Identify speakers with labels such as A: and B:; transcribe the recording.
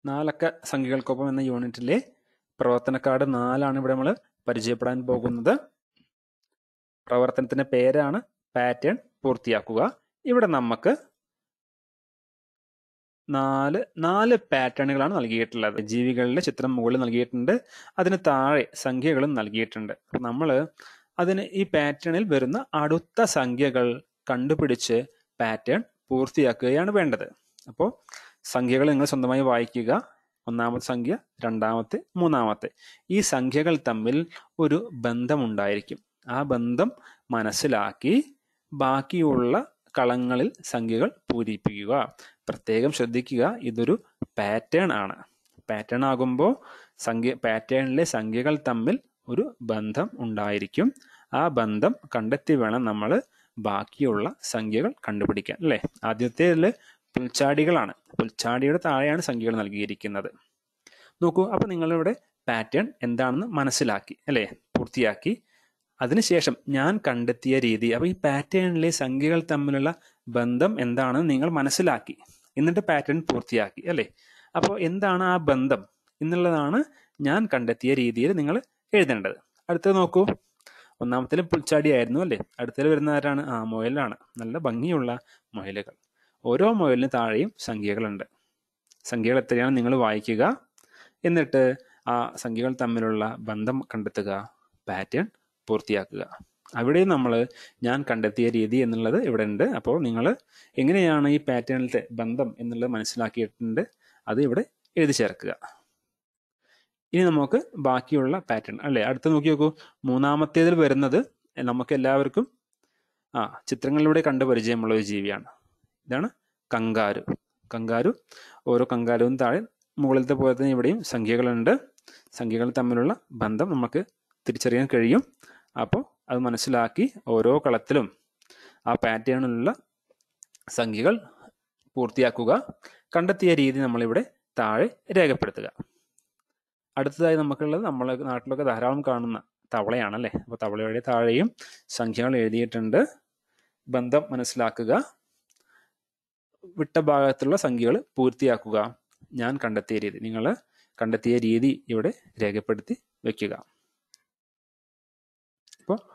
A: നാലക്ക സംഖ്യകൾക്കൊപ്പം എന്ന യൂണിറ്റിലെ പ്രവർത്തന കാർഡ് നാലാണ് ഇവിടെ നമ്മൾ പരിചയപ്പെടാൻ പോകുന്നത് പ്രവർത്തനത്തിന്റെ പേരാണ് പാറ്റേൺ പൂർത്തിയാക്കുക ഇവിടെ നമുക്ക് നാല് നാല് പാറ്റേണുകളാണ് നൽകിയിട്ടുള്ളത് ജീവികളുടെ ചിത്രം മുകളിൽ നൽകിയിട്ടുണ്ട് അതിന് താഴെ സംഖ്യകളും നൽകിയിട്ടുണ്ട് അപ്പൊ നമ്മൾ അതിന് ഈ പാറ്റേണിൽ വരുന്ന അടുത്ത സംഖ്യകൾ കണ്ടുപിടിച്ച് പാറ്റേൺ പൂർത്തിയാക്കുകയാണ് വേണ്ടത് അപ്പോൾ സംഖ്യകൾ നിങ്ങൾ സ്വന്തമായി വായിക്കുക ഒന്നാമത്തെ സംഖ്യ രണ്ടാമത്തെ മൂന്നാമത്തെ ഈ സംഖ്യകൾ തമ്മിൽ ഒരു ബന്ധമുണ്ടായിരിക്കും ആ ബന്ധം മനസ്സിലാക്കി ബാക്കിയുള്ള കളങ്ങളിൽ സംഖ്യകൾ പൂരിപ്പിക്കുക പ്രത്യേകം ശ്രദ്ധിക്കുക ഇതൊരു പാറ്റേൺ ആണ് പാറ്റേൺ ആകുമ്പോൾ സംഖ്യ പാറ്റേണിലെ സംഖ്യകൾ തമ്മിൽ ഒരു ബന്ധം ഉണ്ടായിരിക്കും ആ ബന്ധം കണ്ടെത്തി വേണം നമ്മൾ ബാക്കിയുള്ള സംഖ്യകൾ കണ്ടുപിടിക്കാൻ അല്ലേ ആദ്യത്തേതിൽ പുൽച്ചാടികളാണ് പുൽച്ചാടിയുടെ താഴെയാണ് സംഖ്യകൾ നൽകിയിരിക്കുന്നത് നോക്കൂ അപ്പൊ നിങ്ങളിവിടെ പാറ്റേൺ എന്താണെന്ന് മനസ്സിലാക്കി അല്ലേ പൂർത്തിയാക്കി അതിനുശേഷം ഞാൻ കണ്ടെത്തിയ രീതി അപ്പൊ ഈ പാറ്റേണിലെ സംഖ്യകൾ തമ്മിലുള്ള ബന്ധം എന്താണെന്ന് നിങ്ങൾ മനസ്സിലാക്കി എന്നിട്ട് പാറ്റേൺ പൂർത്തിയാക്കി അല്ലേ അപ്പോൾ എന്താണ് ആ ബന്ധം എന്നുള്ളതാണ് ഞാൻ കണ്ടെത്തിയ രീതിയിൽ നിങ്ങൾ എഴുതേണ്ടത് അടുത്തത് നോക്കൂ ഒന്നാമത്തിൽ പുൽച്ചാടിയായിരുന്നു അല്ലേ അടുത്തതിൽ വരുന്ന ആരാണ് ആ മുയലാണ് നല്ല ഭംഗിയുള്ള മുയലുകൾ ഓരോ മുയലിന് താഴെയും സംഖ്യകളുണ്ട് സംഖ്യകൾ എത്രയാണ് നിങ്ങൾ വായിക്കുക എന്നിട്ട് ആ സംഖ്യകൾ തമ്മിലുള്ള ബന്ധം കണ്ടെത്തുക പാറ്റേൺ പൂർത്തിയാക്കുക അവിടെ നമ്മൾ ഞാൻ കണ്ടെത്തിയ രീതി എന്നുള്ളത് ഇവിടെ ഉണ്ട് അപ്പോൾ നിങ്ങൾ എങ്ങനെയാണ് ഈ പാറ്റേണിലത്തെ ബന്ധം എന്നുള്ളത് മനസ്സിലാക്കിയിട്ടുണ്ട് അത് ഇവിടെ എഴുതി ചേർക്കുക ഇനി നമുക്ക് ബാക്കിയുള്ള പാറ്റേൺ അല്ലേ അടുത്ത് നോക്കി നോക്കൂ മൂന്നാമത്തേതിൽ വരുന്നത് നമുക്ക് എല്ലാവർക്കും ആ ചിത്രങ്ങളിലൂടെ കണ്ട് പരിചയമുള്ള ഒരു ജീവിയാണ് ഇതാണ് കങ്കാരു കങ്കാരു ഓരോ കങ്കാരുവും താഴെ മുകളിലത്തെ പോലെ തന്നെ ഇവിടെയും സംഖ്യകളുണ്ട് സംഖ്യകൾ തമ്മിലുള്ള ബന്ധം നമുക്ക് തിരിച്ചറിയാൻ കഴിയും അപ്പോൾ അത് മനസ്സിലാക്കി ഓരോ കളത്തിലും ആ പാറ്റേണിലുള്ള സംഖ്യകൾ പൂർത്തിയാക്കുക കണ്ടെത്തിയ രീതി നമ്മളിവിടെ താഴെ രേഖപ്പെടുത്തുക അടുത്തതായി നമുക്കുള്ളത് നമ്മളെ നാട്ടിലൊക്കെ ധാരാളം കാണുന്ന തവളയാണല്ലേ അപ്പോൾ തവളയുടെ താഴെയും സംഖ്യകൾ എഴുതിയിട്ടുണ്ട് ബന്ധം മനസ്സിലാക്കുക വിട്ട ഭാഗത്തുള്ള സംഖ്യകൾ പൂർത്തിയാക്കുക ഞാൻ കണ്ടെത്തിയ രീതി നിങ്ങൾ കണ്ടെത്തിയ രീതി ഇവിടെ രേഖപ്പെടുത്തി വെക്കുക അപ്പോൾ